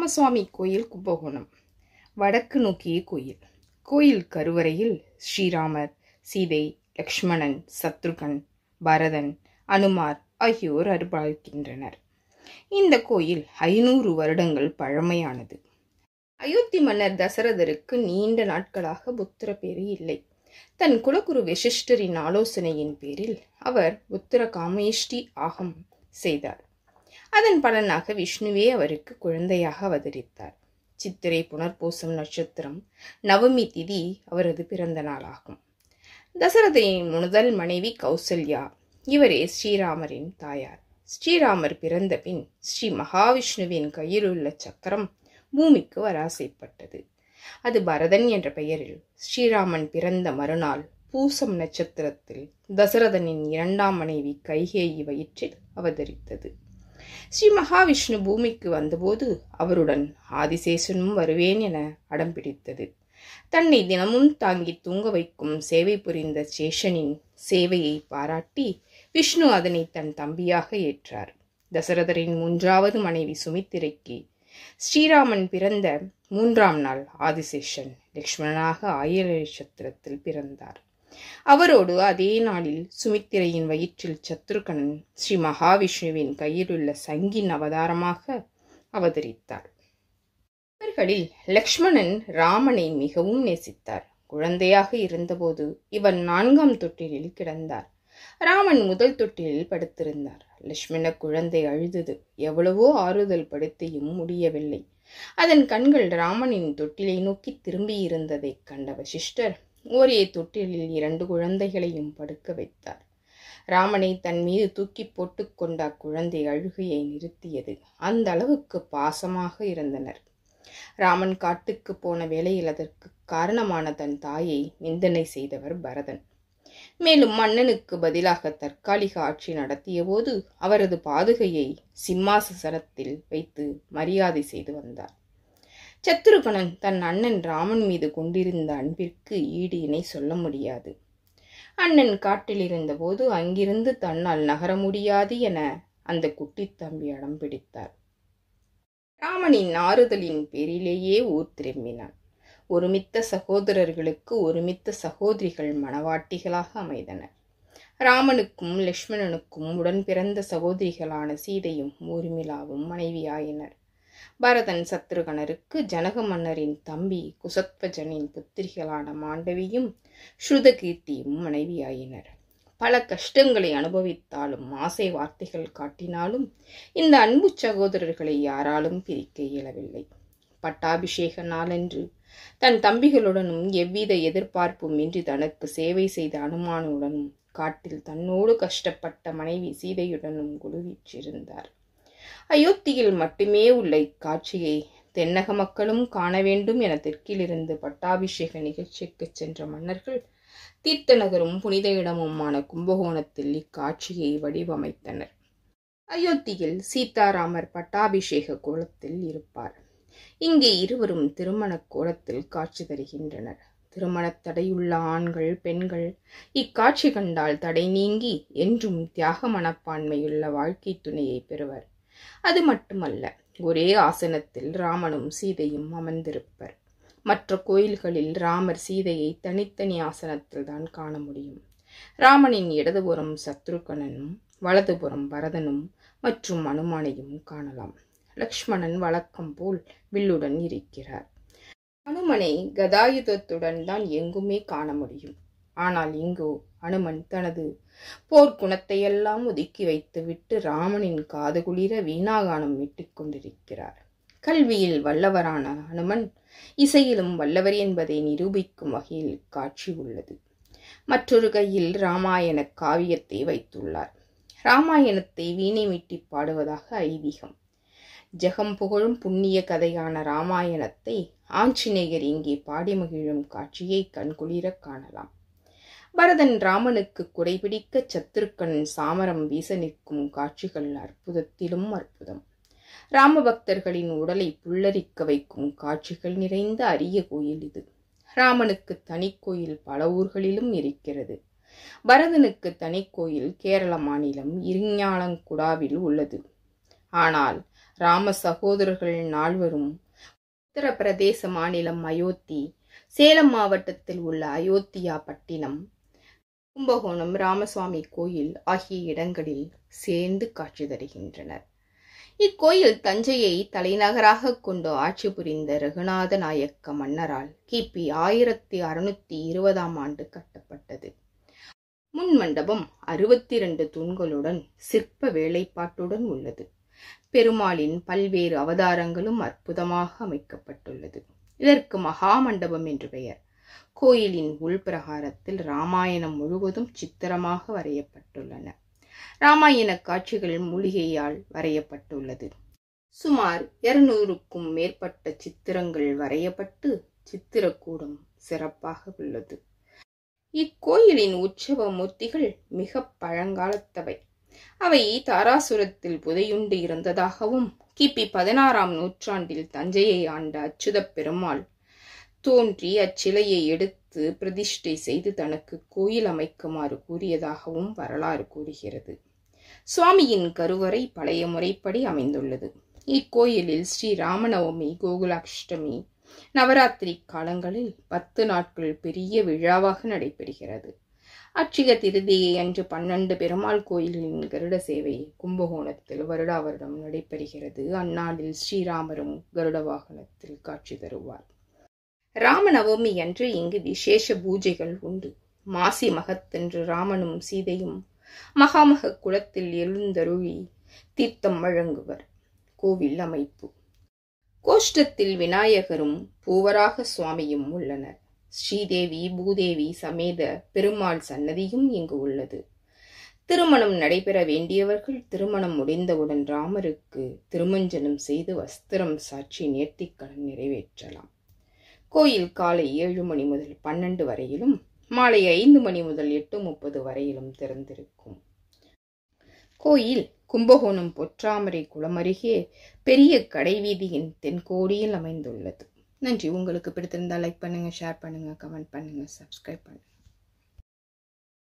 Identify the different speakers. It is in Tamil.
Speaker 1: ராமசுவாமி கோயில் கும்பகோணம் வடக்கு நோக்கிய கோயில் கோயில் கருவறையில் ஸ்ரீராமர் சீதை லக்ஷ்மணன் சத்ருகன் பரதன் அனுமார் ஆகியோர் அருள்பாலிக்கின்றனர் இந்த கோயில் ஐநூறு வருடங்கள் பழமையானது அயோத்தி மன்னர் தசரதருக்கு நீண்ட நாட்களாக புத்திர பேறு இல்லை தன் குலகுரு வசிஷ்டரின் ஆலோசனையின் பேரில் அவர் புத்திர காமேஷ்டி ஆகம் செய்தார் அதன் பலனாக விஷ்ணுவே அவருக்கு குழந்தையாக அவதரித்தார் சித்திரை புனர்பூசம் நட்சத்திரம் நவமி திதி அவரது பிறந்த நாளாகும் தசரதனின் முதல் மனைவி கௌசல்யா இவரே ஸ்ரீராமரின் தாயார் ஸ்ரீராமர் பிறந்த பின் ஸ்ரீ மகாவிஷ்ணுவின் கையில் உள்ள சக்கரம் பூமிக்கு வராசைப்பட்டது அது பரதன் என்ற பெயரில் ஸ்ரீராமன் பிறந்த மறுநாள் பூசம் நட்சத்திரத்தில் தசரதனின் இரண்டாம் மனைவி கைகேயி வயிற்றில் அவதரித்தது ஸ்ரீ மகாவிஷ்ணு பூமிக்கு வந்தபோது அவருடன் ஆதிசேஷனும் வருவேன் என அடம் பிடித்தது தன்னை தினமும் தாங்கி தூங்க வைக்கும் சேவை புரிந்த சேஷனின் சேவையை பாராட்டி விஷ்ணு அதனை தன் தம்பியாக ஏற்றார் தசரதரின் மூன்றாவது மனைவி சுமித்திரைக்கு ஸ்ரீராமன் பிறந்த மூன்றாம் நாள் ஆதிசேஷன் லக்ஷ்மணனாக ஆயிர நட்சத்திரத்தில் பிறந்தார் அவரோடு அதே நாளில் சுமித்திரையின் வயிற்றில் சத்ருகனன் ஸ்ரீ மகாவிஷ்ணுவின் கையிலுள்ள சங்கின் அவதாரமாக அவதரித்தார் இவர்களில் லக்ஷ்மணன் ராமனை மிகவும் நேசித்தார் குழந்தையாக இருந்தபோது இவன் நான்காம் தொட்டிலில் கிடந்தார் ராமன் முதல் தொட்டிலில் படுத்திருந்தார் லட்சுமண குழந்தை அழுதது எவ்வளவோ ஆறுதல் படுத்தியும் முடியவில்லை அதன் கண்கள் ராமனின் தொட்டிலை நோக்கி திரும்பி இருந்ததைக் கண்ட வசிஷ்டர் ஒரே தொட்டிலில் இரண்டு குழந்தைகளையும் படுக்க வைத்தார் ராமனை தன் மீது தூக்கி போட்டுக் கொண்ட அக்குழந்தை அழுகையை நிறுத்தியது அந்த அளவுக்கு பாசமாக இருந்தனர் ராமன் காட்டுக்கு போன வேளையில் அதற்கு காரணமான தன் தாயை நிந்தனை செய்தவர் பரதன் மேலும் மன்னனுக்கு பதிலாக தற்காலிக ஆட்சி நடத்திய போது அவரது பாதுகையை சிம்மாசனத்தில் வைத்து மரியாதை செய்து வந்தார் சத்ருகணன் தன் அண்ணன் ராமன் மீது கொண்டிருந்த அன்பிற்கு ஈடு இணை சொல்ல முடியாது அண்ணன் காட்டில் இருந்தபோது அங்கிருந்து தன்னால் நகர முடியாது என அந்த குட்டித் தம்பி அடம் பிடித்தார் ராமனின் ஆறுதலின் பேரிலேயே ஊர் திரும்பினான் ஒருமித்த சகோதரர்களுக்கு ஒருமித்த சகோதரிகள் மணவாட்டிகளாக அமைந்தனர் ராமனுக்கும் லக்ஷ்மணனுக்கும் உடன் பிறந்த சகோதரிகளான சீதையும் ஊர்மிளாவும் மனைவியாயினர் பரதன் சத்ருகனருக்கு ஜனக மன்னரின் தம்பி குசத்வஜனின் புத்திரிகளான மாண்டவியும் ஸ்ருதகீர்த்தியும் மனைவியாயினர் பல கஷ்டங்களை அனுபவித்தாலும் ஆசை வார்த்தைகள் காட்டினாலும் இந்த அன்பு சகோதரர்களை யாராலும் பிரிக்க இயலவில்லை பட்டாபிஷேக நாளன்று தன் தம்பிகளுடனும் எவ்வித எதிர்பார்ப்பும் இன்றி தனக்கு சேவை செய்த அனுமானுடனும் காட்டில் தன்னோடு கஷ்டப்பட்ட மனைவி சீதையுடனும் குழுவிற்றிருந்தார் அயோத்தியில் மட்டுமே உள்ள இக்காட்சியை தென்னக மக்களும் காண வேண்டும் என தெற்கிலிருந்து பட்டாபிஷேக நிகழ்ச்சிக்கு சென்ற மன்னர்கள் தீர்த்த நகரும் புனித இடமுமான கும்பகோணத்தில் இக்காட்சியை வடிவமைத்தனர் அயோத்தியில் சீதாராமர் பட்டாபிஷேக கோலத்தில் இருப்பார் இங்கே இருவரும் திருமண கோலத்தில் காட்சி தருகின்றனர் திருமணத் தடையுள்ள ஆண்கள் பெண்கள் இக்காட்சி கண்டால் தடை நீங்கி என்றும் தியாக மனப்பான்மையுள்ள வாழ்க்கை துணையை பெறுவர் அது மட்டுமல்ல ஒரே ஆசனத்தில் ராமனும் சீதையும் அமர்ந்திருப்பர் மற்ற கோயில்களில் ராமர் சீதையை தனித்தனி ஆசனத்தில் தான் காண முடியும் ராமனின் இடதுபுறம் சத்ருகனனும் வலதுபுறம் பரதனும் மற்றும் அனுமானையும் காணலாம் லக்ஷ்மணன் வழக்கம் போல் வில்லுடன் இருக்கிறார் அனுமனை கதாயுதத்துடன் தான் எங்குமே காண முடியும் ஆனால் இங்கோ அனுமன் தனது போர்க்குணத்தையெல்லாம் ஒதுக்கி வைத்துவிட்டு ராமனின் காது குளிர வீணாகானம் மீட்டிக் கொண்டிருக்கிறார் கல்வியில் வல்லவரான அனுமன் இசையிலும் வல்லவர் என்பதை நிரூபிக்கும் வகையில் காட்சி உள்ளது மற்றொரு கையில் ராமாயண காவியத்தை வைத்துள்ளார் ராமாயணத்தை வீணை மீட்டி பாடுவதாக ஐதீகம் ஜெகம் புகழும் புண்ணிய கதையான ராமாயணத்தை ஆஞ்சநேயர் இங்கே பாடி மகிழும் காட்சியை கண்குளிர காணலாம் பரதன் ராமனுக்கு குடைபிடிக்க சத்துருக்கன் சாமரம் வீச நிற்கும் காட்சிகள் அற்புதத்திலும் அற்புதம் ராமபக்தர்களின் உடலை புல்லரிக்க வைக்கும் காட்சிகள் நிறைந்த அரிய கோயில் இது ராமனுக்கு தனி கோயில் பல ஊர்களிலும் இருக்கிறது பரதனுக்கு தனி கோயில் கேரள மாநிலம் இரிஞாலங்குடாவில் உள்ளது ஆனால் ராம சகோதரர்கள் நால்வரும் உத்தரப்பிரதேச மாநிலம் அயோத்தி சேலம் மாவட்டத்தில் உள்ள அயோத்தியா பட்டினம் கும்பகோணம் ராமசுவாமி கோயில் ஆகிய இடங்களில் சேர்ந்து காட்சி தருகின்றனர் இக்கோயில் தஞ்சையை தலைநகராக கொண்டு ஆட்சி புரிந்த ரகுநாத நாயக்க மன்னரால் கிபி ஆயிரத்தி அறுநூத்தி இருபதாம் ஆண்டு கட்டப்பட்டது முன் மண்டபம் அறுபத்தி இரண்டு தூண்களுடன் சிற்ப வேலைப்பாட்டுடன் உள்ளது பெருமாளின் பல்வேறு அவதாரங்களும் அற்புதமாக அமைக்கப்பட்டுள்ளது இதற்கு மகா மண்டபம் என்று பெயர் கோயிலின் உள்பிரகாரத்தில் ராமாயணம் முழுவதும் சித்திரமாக வரையப்பட்டுள்ளன ராமாயண காட்சிகள் மூலிகையால் வரையப்பட்டுள்ளது சுமார் இருநூறுக்கும் மேற்பட்ட சித்திரங்கள் வரையப்பட்டு சித்திரக்கூடம் சிறப்பாக உள்ளது இக்கோயிலின் உற்சவ மூர்த்திகள் மிக பழங்காலத்தவை அவை தாராசுரத்தில் புதையுண்டு இருந்ததாகவும் கிபி பதினாறாம் நூற்றாண்டில் தஞ்சையை ஆண்ட அச்சுதப் பெருமாள் தோன்றி அச்சிலையை எடுத்து பிரதிஷ்டை செய்து தனக்கு கோயில் அமைக்குமாறு கூறியதாகவும் வரலாறு கூறுகிறது சுவாமியின் கருவறை பழைய முறைப்படி அமைந்துள்ளது இக்கோயிலில் ஸ்ரீ ராமநவமி கோகுலாஷ்டமி நவராத்திரி காலங்களில் பத்து நாட்கள் பெரிய விழாவாக நடைபெறுகிறது அச்சிக திருதியை அன்று பன்னெண்டு பெருமாள் கோயிலின் கருட சேவை கும்பகோணத்தில் வருடா வருடம் நடைபெறுகிறது அந்நாளில் ஸ்ரீராமரும் கருட வாகனத்தில் காட்சி தருவார் ராமநவமி அன்று இங்கு விசேஷ பூஜைகள் உண்டு மாசி மகத்தன்று ராமனும் சீதையும் மகாமக குளத்தில் எழுந்தருளி தீர்த்தம் வழங்குவர் கோவில் அமைப்பு கோஷ்டத்தில் விநாயகரும் பூவராக சுவாமியும் உள்ளனர் ஸ்ரீதேவி பூதேவி சமேத பெருமாள் சன்னதியும் இங்கு உள்ளது திருமணம் நடைபெற வேண்டியவர்கள் திருமணம் முடிந்தவுடன் ராமருக்கு திருமஞ்சனம் செய்து வஸ்திரம் சாட்சி நேர்த்திக்கடன் நிறைவேற்றலாம் கோயில் காலை ஏழு மணி முதல் பன்னெண்டு வரையிலும் மாலை ஐந்து மணி முதல் எட்டு முப்பது வரையிலும் திறந்திருக்கும் கோயில் கும்பகோணம் பொற்றாமரை குளம் அருகே பெரிய கடைவீதியின் தென்கோடியில் அமைந்துள்ளது நன்றி உங்களுக்கு பிடித்திருந்தால் லைக் பண்ணுங்க ஷேர் பண்ணுங்க கமெண்ட் பண்ணுங்க சப்ஸ்கிரைப் பண்ணுங்க